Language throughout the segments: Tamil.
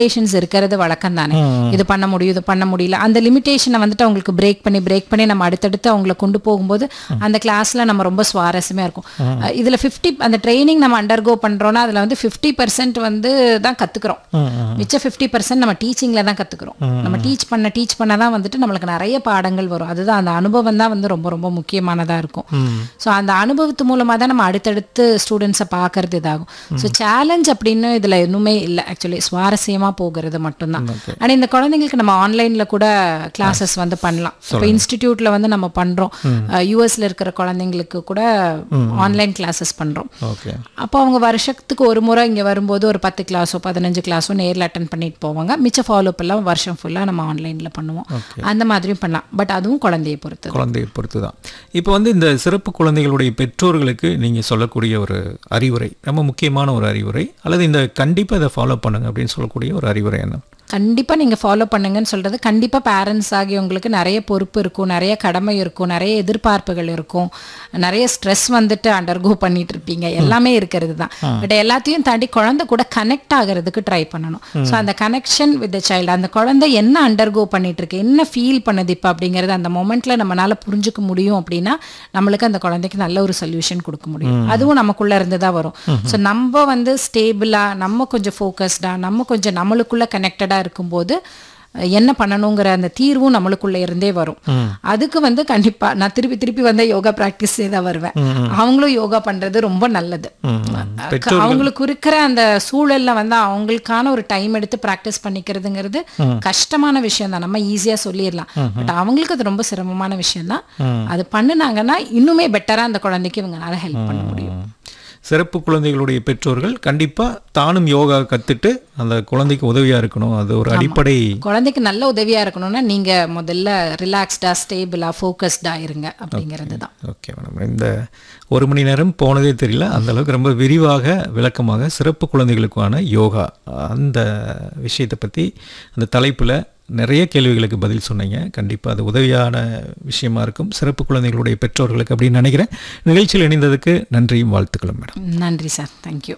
லிமிடேஷன்ஸ் இருக்கிறது வழக்கம் தானே இது பண்ண முடியும் இது பண்ண முடியல அந்த லிமிடேஷனை வந்துட்டு அவங்களுக்கு பிரேக் பண்ணி பிரேக் பண்ணி நம்ம அடுத்தடுத்து அவங்கள கொண்டு போகும்போது அந்த கிளாஸ்ல நம்ம ரொம்ப சுவாரஸ்யமா இருக்கும் அஹ் இதுல 50 அந்த ட்ரைனிங் நம்ம அண்டர்கோ பண்றோம்னா அதுல வந்து 50% பர்சன்ட் வந்து தான் கத்துக்கிறோம் மிச்ச 50% பர்சன்ட் நம்ம டீச்சிங்ல தான் கத்துக்கிறோம் நம்ம டீச் பண்ண டீச் பண்ண தான் வந்துட்டு நம்மளுக்கு நிறைய பாடங்கள் வரும் அதுதான் அந்த அனுபவம் தான் வந்து ரொம்ப ரொம்ப முக்கியமானதா இருக்கும் ஸோ அந்த அனுபவத்து மூலமா தான் நம்ம அடுத்தடுத்து ஸ்டூடெண்ட்ஸை பார்க்கறது இதாகும் ஸோ சேலஞ்ச் அப்படின்னு இதுல இன்னுமே இல்லை ஆக்சுவலி சுவாரஸ்யமா போகிறது மட்டும்தான் ஆனா இந்த குழந்தைங்களுக்கு நம்ம ஆன்லைன்ல கூட கிளாஸஸ் வந்து பண்ணலாம் இப்போ இன்ஸ்டிடியூட்ல வந்து நம்ம பண்றோம் யூஎஸ்ல இருக்கிற குழந்தைங்களுக்கு கூட ஆன்லைன் கிளாஸஸ் பண்றோம் ஓகே அப்போ அவங்க வருஷத்துக்கு ஒரு முறை இங்கே வரும்போது ஒரு பத்து கிளாஸோ பதினஞ்சு கிளாஸோ நேரில் அட்டன் பண்ணிட்டு போவாங்க மிச்ச ஃபாலோப் எல்லாம் வருஷம் ஃபுல்லாக நம்ம ஆன்லைனில் பண்ணுவோம் அந்த மாதிரியும் பண்ணலாம் பட் அதுவும் குழந்தையை பொறுத்து குழந்தையை பொறுத்து தான் இப்போ வந்து இந்த சிறப்பு குழந்தைகளுடைய பெற்றோர்களுக்கு நீங்கள் சொல்லக்கூடிய ஒரு அறிவுரை ரொம்ப முக்கியமான ஒரு அறிவுரை அல்லது இந்த கண்டிப்பாக இதை ஃபாலோ பண்ணுங்க அப்படின்னு சொல்லக்கூடிய ஒரு அறிவுரை என்ன கண்டிப்பாக நீங்கள் ஃபாலோ பண்ணுங்கன்னு சொல்கிறது கண்டிப்பாக பேரண்ட்ஸ் ஆகியவங்களுக்கு நிறைய பொறுப்பு இருக்கும் நிறைய கடமை இருக்கும் நிறைய எதிர்பார்ப்புகள் இருக்கும் நிறைய ஸ்ட்ரெஸ் வந்துட்டு அண்டர்கோ பண்ணிட்டு இருப்பீங்க எல்லாமே இருக்கிறது தான் பட் எல்லாத்தையும் தாண்டி குழந்தை கூட கனெக்ட் ஆகிறதுக்கு ட்ரை பண்ணணும் ஸோ அந்த கனெக்ஷன் வித் த சைல்டு அந்த குழந்தை என்ன அண்டர்கோ பண்ணிட்டு இருக்கு என்ன ஃபீல் பண்ணுது இப்போ அப்படிங்கிறது அந்த மொமெண்ட்ல நம்மளால புரிஞ்சுக்க முடியும் அப்படின்னா நம்மளுக்கு அந்த குழந்தைக்கு நல்ல ஒரு சொல்யூஷன் கொடுக்க முடியும் அதுவும் நமக்குள்ள இருந்து தான் வரும் ஸோ நம்ம வந்து ஸ்டேபிளா நம்ம கொஞ்சம் ஃபோக்கஸ்டா நம்ம கொஞ்சம் நம்மளுக்குள்ள கனெக்டடா இருக்கும்போது அஹ், என்ன பண்ணணுங்கிற அந்த தீர்வும் நம்மளுக்குள்ள இருந்தே வரும் அதுக்கு வந்து கண்டிப்பா நான் திருப்பி திருப்பி வந்து யோகா ப்ராக்டிஸே தான் வருவேன் அவங்களும் யோகா பண்றது ரொம்ப நல்லது அஹ், அவங்களுக்கு இருக்கிற அந்த சூழல்ல வந்து அவங்களுக்கான ஒரு டைம் எடுத்து ப்ராக்டிஸ் பண்ணிக்கிறதுங்கிறது கஷ்டமான விஷயம் தான் நம்ம ஈஸியா சொல்லிடலாம் பட் அவங்களுக்கு அது ரொம்ப சிரமமான விஷயம் தான் அது பண்ணுனாங்கன்னா இன்னுமே பெட்டரா அந்த குழந்தைக்கு இவங்களால ஹெல்ப் பண்ண முடியும் சிறப்பு குழந்தைகளுடைய பெற்றோர்கள் கண்டிப்பாக தானும் யோகா கற்றுட்டு அந்த குழந்தைக்கு உதவியாக இருக்கணும் அது ஒரு அடிப்படை குழந்தைக்கு நல்ல உதவியா இருக்கணும்னா நீங்க முதல்ல ரிலாக்ஸ்டா ஸ்டேபிளா ஃபோக்கஸ்டா இருங்க அப்படிங்கிறது தான் ஓகே மேடம் இந்த ஒரு மணி நேரம் போனதே தெரியல அந்த அளவுக்கு ரொம்ப விரிவாக விளக்கமாக சிறப்பு குழந்தைகளுக்கான யோகா அந்த விஷயத்தை பற்றி அந்த தலைப்பில் நிறைய கேள்விகளுக்கு பதில் சொன்னீங்க கண்டிப்பாக அது உதவியான விஷயமா இருக்கும் சிறப்பு குழந்தைகளுடைய பெற்றோர்களுக்கு அப்படின்னு நினைக்கிறேன் நிகழ்ச்சியில் இணைந்ததுக்கு நன்றியும் வாழ்த்துக்களும் மேடம் நன்றி sir thank you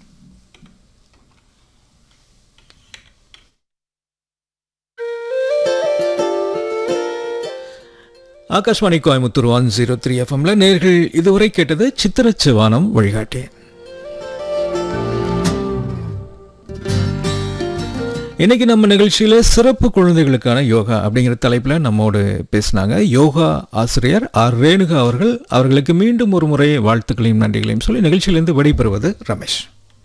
Akashvani Coimbatore one zero three எஃப்எம்ல நேர்கள் இதுவரை கேட்டது சித்திரச்சிவானம் வழிகாட்டி இன்னைக்கு நம்ம நிகழ்ச்சியில சிறப்பு குழந்தைகளுக்கான யோகா அப்படிங்கிற தலைப்புல நம்மோடு பேசினாங்க யோகா ஆசிரியர் ஆர் ரேணுகா அவர்கள் அவர்களுக்கு மீண்டும் ஒரு முறை வாழ்த்துக்களையும் நன்றிகளையும் சொல்லி நிகழ்ச்சியிலிருந்து விடைபெறுவது ரமேஷ்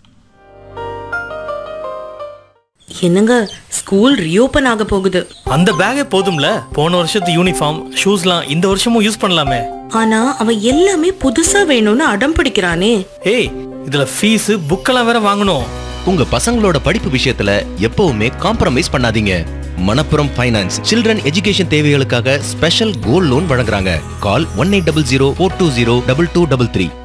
என்னங்க ஸ்கூல் ரீஓபன் ஆக போகுது அந்த பேக்கே போதும்ல போன வருஷத்து யூனிஃபார்ம் ஷூஸ்லாம் இந்த வருஷமும் யூஸ் பண்ணலாமே ஆனா அவன் எல்லாமே புதுசா வேணும்னு அடம் பிடிக்கிறானே ஏய் இதுல ஃபீஸ் புக்கெல்லாம் வேற வாங்கணும் உங்க பசங்களோட படிப்பு விஷயத்துல எப்பவுமே காம்ப்ரமைஸ் பண்ணாதீங்க மணப்புரம் ஃபைனான்ஸ் சில்ட்ரன் எஜுகேஷன் தேவைகளுக்காக ஸ்பெஷல் கோல்ட் லோன் வழங்குறாங்க call one eight double zero four two zero double two double three